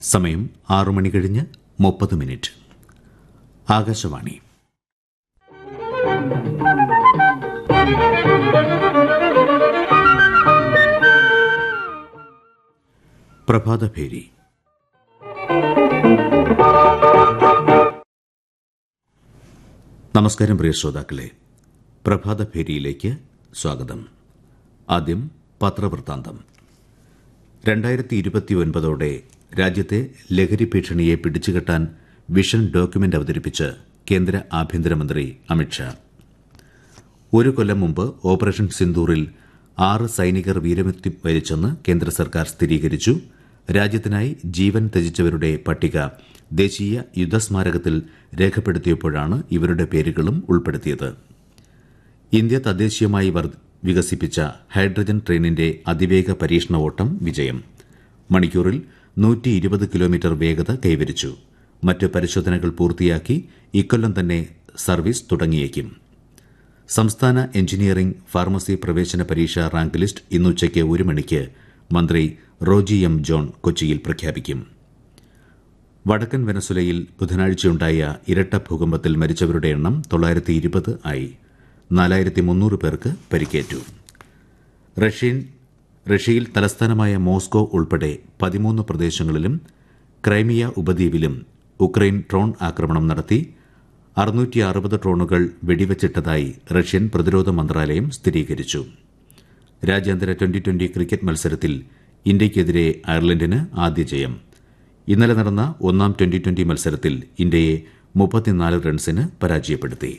സമയം ആറു മണി കഴിഞ്ഞ് മുപ്പത് മിനിറ്റ് ആകാശവാണി പ്രഭാതഭേരി നമസ്കാരം പ്രിയ ശ്രോതാക്കളെ പ്രഭാതഭേരിയിലേക്ക് സ്വാഗതം ആദ്യം പത്രവൃത്താന്തം രണ്ടായിരത്തി ഇരുപത്തിയൊൻപതോടെ രാജ്യത്തെ ലഹരി ഭീഷണിയെ പിടിച്ചുകെട്ടാൻ വിഷൻ ഡോക്യുമെന്റ് അവതരിപ്പിച്ച് കേന്ദ്ര ആഭ്യന്തരമന്ത്രി അമിത്ഷാ ഒരു കൊല്ലം മുമ്പ് ഓപ്പറേഷൻ സിന്ദൂറിൽ ആറ് സൈനികർ വീരമൃത്യു വരിച്ചെന്ന് കേന്ദ്ര സർക്കാർ സ്ഥിരീകരിച്ചു രാജ്യത്തിനായി ജീവൻ ത്യജിച്ചവരുടെ പട്ടിക ദേശീയ യുദ്ധസ്മാരകത്തിൽ രേഖപ്പെടുത്തിയപ്പോഴാണ് ഇവരുടെ പേരുകളും ഉൾപ്പെടുത്തിയത് ഇന്ത്യ തദ്ദേശീയമായി വർ- വികസിപ്പിച്ച ഹൈഡ്രജൻ ട്രെയിനിന്റെ അതിവേഗ പരീക്ഷണ ഓട്ടം വിജയം മണിക്കൂറിൽ നൂറ്റി ഇരുപത് കിലോമീറ്റർ വേഗത കൈവരിച്ചു മറ്റ് പരിശോധനകൾ പൂർത്തിയാക്കി ഇക്കൊല്ലം തന്നെ സർവീസ് തുടങ്ങിയേക്കും സംസ്ഥാന എഞ്ചിനീയറിംഗ് ഫാർമസി പ്രവേശന പരീക്ഷ റാങ്ക് ലിസ്റ്റ് ഇന്നുച്ചയ്ക്ക് ഒരു മണിക്ക് മന്ത്രി റോജി എം ജോൺ കൊച്ചിയിൽ പ്രഖ്യാപിക്കും വടക്കൻ വെനസുലയിൽ ബുധനാഴ്ചയുണ്ടായ ഇരട്ട ഭൂകമ്പത്തിൽ മരിച്ചവരുടെ എണ്ണം തൊള്ളായിരത്തി ഇരുപത് ആയി നാലായിരത്തി മുന്നൂറ് പേർക്ക് പരിക്കേറ്റു റഷ്യൻ റഷ്യയിൽ തലസ്ഥാനമായ മോസ്കോ ഉൾപ്പെടെ പതിമൂന്ന് പ്രദേശങ്ങളിലും ക്രൈമിയ ഉപദ്വീപിലും ഉക്രൈൻ ഡ്രോൺ ആക്രമണം നടത്തി അറുന്നൂറ്റി അറുപത് ഡ്രോണുകൾ വെടിവച്ചിട്ടതായി റഷ്യൻ പ്രതിരോധ മന്ത്രാലയം സ്ഥിരീകരിച്ചു രാജ്യാന്തര ട്വന്റി ട്വന്റി ക്രിക്കറ്റ് മത്സരത്തിൽ ഇന്ത്യയ്ക്കെതിരെ അയർലൻഡിന് ആദ്യ ജയം ഇന്നലെ നടന്ന ഒന്നാം ട്വന്റി ട്വന്റി മത്സരത്തിൽ ഇന്ത്യയെ മുപ്പത്തിനാല് റൺസിന് പരാജയപ്പെടുത്തി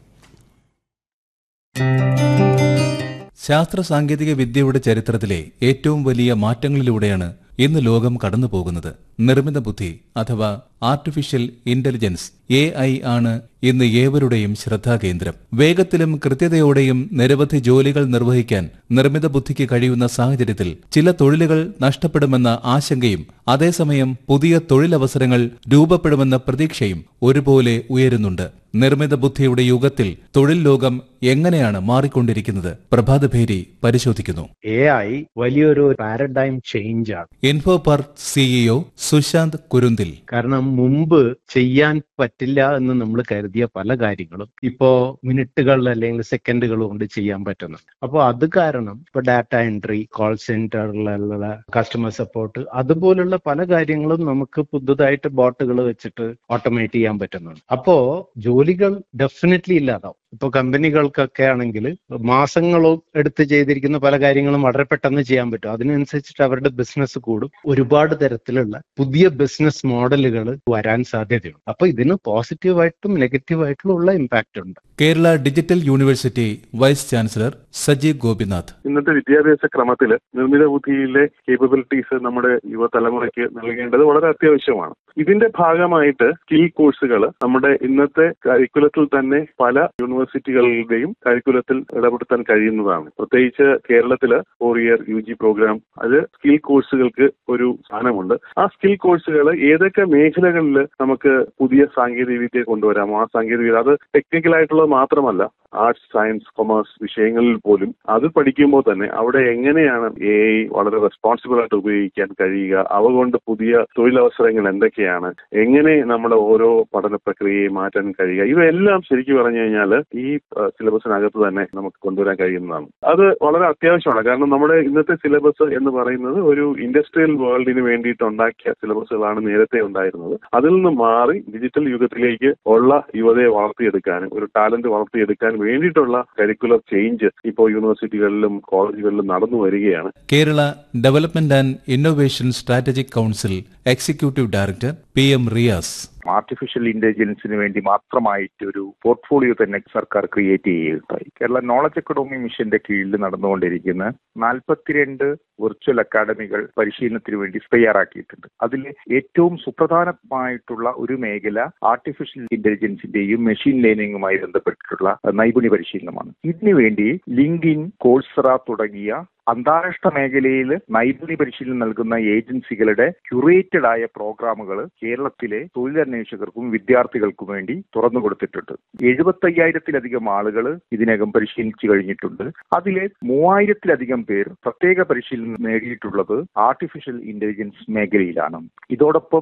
ശാസ്ത്ര സാങ്കേതിക വിദ്യയുടെ ചരിത്രത്തിലെ ഏറ്റവും വലിയ മാറ്റങ്ങളിലൂടെയാണ് ഇന്ന് ലോകം കടന്നു പോകുന്നത് നിർമ്മിത ബുദ്ധി അഥവാ ആർട്ടിഫിഷ്യൽ ഇന്റലിജൻസ് എ ഐ ആണ് ഇന്ന് ഏവരുടെയും ശ്രദ്ധാകേന്ദ്രം വേഗത്തിലും കൃത്യതയോടെയും നിരവധി ജോലികൾ നിർവഹിക്കാൻ നിർമ്മിത ബുദ്ധിക്ക് കഴിയുന്ന സാഹചര്യത്തിൽ ചില തൊഴിലുകൾ നഷ്ടപ്പെടുമെന്ന ആശങ്കയും അതേസമയം പുതിയ തൊഴിലവസരങ്ങൾ രൂപപ്പെടുമെന്ന പ്രതീക്ഷയും ഒരുപോലെ ഉയരുന്നുണ്ട് നിർമ്മിത ബുദ്ധിയുടെ യുഗത്തിൽ തൊഴിൽ ലോകം എങ്ങനെയാണ് മാറിക്കൊണ്ടിരിക്കുന്നത് പ്രഭാതഭേരി പരിശോധിക്കുന്നു എ ഐ വലിയൊരു പാരഡൈം ചേഞ്ച് ആണ് Info Park CEO Sushant Kurunthil കാരണം മുമ്പ് ചെയ്യാൻ പറ്റില്ല എന്ന് നമ്മൾ കരുതിയ പല കാര്യങ്ങളും ഇപ്പോ മിനിറ്റുകൾ അല്ലെങ്കിൽ സെക്കൻഡുകൾ കൊണ്ട് ചെയ്യാൻ പറ്റുന്നു അപ്പോൾ അത് കാരണം ഇപ്പൊ ഡാറ്റ എൻട്രി കോൾ സെന്ററിലുള്ള കസ്റ്റമർ സപ്പോർട്ട് അതുപോലുള്ള പല കാര്യങ്ങളും നമുക്ക് പുതുതായിട്ട് ബോട്ടുകൾ വെച്ചിട്ട് ഓട്ടോമേറ്റ് ചെയ്യാൻ പറ്റുന്നുണ്ട് അപ്പോ ജോലികൾ ഡെഫിനറ്റ്ലി ഇല്ലാതാവും ഇപ്പൊ കമ്പനികൾക്കൊക്കെ ആണെങ്കിൽ മാസങ്ങളോ എടുത്ത് ചെയ്തിരിക്കുന്ന പല കാര്യങ്ങളും വളരെ പെട്ടെന്ന് ചെയ്യാൻ പറ്റും അതിനനുസരിച്ചിട്ട് അവരുടെ ബിസിനസ് കൂടും ഒരുപാട് തരത്തിലുള്ള പുതിയ ബിസിനസ് മോഡലുകൾ വരാൻ സാധ്യതയുണ്ട് അപ്പൊ ഇതിന് പോസിറ്റീവായിട്ടും നെഗറ്റീവായിട്ടും ഉള്ള ഇമ്പാക്റ്റ് ഉണ്ട് Kerala digital university vice chancellor Sajeev Gopinath ഇന്നത്തെ വിദ്യാഭ്യാസ ക്രമത്തിൽ നിർമ്മിത ബുദ്ധിയിലെ കേപ്പബിലിറ്റീസ് നമ്മുടെ യുവതലമുറയ്ക്ക് നൽകേണ്ടത് വളരെ അത്യാവശ്യമാണ് ഇതിന്റെ ഭാഗമായിട്ട് സ്കിൽ കോഴ്സുകൾ നമ്മുടെ ഇന്നത്തെ കരിക്കുലത്തിൽ തന്നെ പല യൂണിവേഴ്സിറ്റികളുടെയും കരിക്കുലത്തിൽ ഇടപെടുത്താൻ കഴിയുന്നതാണ് പ്രത്യേകിച്ച് കേരളത്തില് four year U G programme അത് സ്കിൽ കോഴ്സുകൾക്ക് ഒരു സ്ഥാനമുണ്ട് ആ സ്കിൽ കോഴ്സുകൾ ഏതൊക്കെ മേഖലകളിൽ നമുക്ക് പുതിയ സാങ്കേതിക വിദ്യ കൊണ്ടുവരാമോ ആ സാങ്കേതിക വിദ്യ അത് ടെക്നിക്കൽ ആയിട്ടുള്ളത് മാത്രമല്ല ആർട്സ് സയൻസ് കൊമേഴ്സ് വിഷയങ്ങളിൽ പോലും അത് പഠിക്കുമ്പോൾ തന്നെ അവിടെ എങ്ങനെയാണ് എ ഐ വളരെ റെസ്പോൺസിബിൾ ആയിട്ട് ഉപയോഗിക്കാൻ കഴിയുക അവ കൊണ്ട് പുതിയ തൊഴിലവസരങ്ങൾ എന്തൊക്കെയാണ് എങ്ങനെ നമ്മുടെ ഓരോ പഠന പ്രക്രിയയെ മാറ്റാൻ കഴിയുക ഇവയെല്ലാം ശരിക്കും പറഞ്ഞു കഴിഞ്ഞാൽ ഈ അഹ്, സിലബസിനകത്ത് തന്നെ നമുക്ക് കൊണ്ടുവരാൻ കഴിയുന്നതാണ് അത് വളരെ അത്യാവശ്യമാണ് കാരണം നമ്മുടെ ഇന്നത്തെ സിലബസ് എന്ന് പറയുന്നത് ഒരു ഇൻഡസ്ട്രിയൽ വേൾഡിന് വേണ്ടിയിട്ട് ഉണ്ടാക്കിയ സിലബസുകളാണ് നേരത്തെ ഉണ്ടായിരുന്നത് അതിൽ നിന്ന് മാറി ഡിജിറ്റൽ യുഗത്തിലേക്ക് ഉള്ള യുവതയെ വളർത്തിയെടുക്കാനും ഒരു ടാലന്റ് വളർത്തിയെടുക്കാൻ വേണ്ടിയിട്ടുള്ള കരിക്കുലർ ചേഞ്ച് ഇപ്പോൾ യൂണിവേഴ്സിറ്റികളിലും കോളേജുകളിലും നടന്നു വരികയാണ് Kerala development and innovation strategic council executive director P M Riyas artificial ഇന്റലിജൻസിന് വേണ്ടി മാത്രമായിട്ട് ഒരു പോർട്ട്ഫോളിയോ തന്നെ സർക്കാർ ക്രിയേറ്റ് ചെയ്യുകയുണ്ടായി കേരള നോളജ് അക്കാഡമി മിഷന്റെ കീഴിൽ നടന്നുകൊണ്ടിരിക്കുന്ന നാൽപ്പത്തിരണ്ട് വിർച്വൽ അക്കാഡമികൾ പരിശീലനത്തിന് വേണ്ടി തയ്യാറാക്കിയിട്ടുണ്ട് അതിൽ ഏറ്റവും സുപ്രധാനമായിട്ടുള്ള ഒരു മേഖല ആർട്ടിഫിഷ്യൽ ഇന്റലിജൻസിന്റെയും മെഷീൻ ലേണിംഗുമായി ബന്ധപ്പെട്ടിട്ടുള്ള നൈപുണ്യ പരിശീലനമാണ് ഇതിനു വേണ്ടി ലിങ്കിൻ കോഴ്സറ തുടങ്ങിയ അന്താരാഷ്ട്ര മേഖലയിൽ നൈപുണ്യ പരിശീലനം നൽകുന്ന ഏജൻസികളുടെ ക്യൂറേറ്റഡ് ആയ പ്രോഗ്രാമുകൾ കേരളത്തിലെ തൊഴിലന്വേഷകർക്കും വിദ്യാർത്ഥികൾക്കും വേണ്ടി തുറന്നു കൊടുത്തിട്ടുണ്ട് എഴുപത്തയ്യായിരത്തിലധികം ആളുകൾ ഇതിനകം പരിശീലിച്ചു കഴിഞ്ഞിട്ടുണ്ട് അതിലെ മൂവായിരത്തിലധികം പേർ പ്രത്യേക പരിശീലനം നേടിയിട്ടുള്ളത് ആർട്ടിഫിഷ്യൽ ഇന്റലിജൻസ് മേഖലയിലാണ് ഇതോടൊപ്പം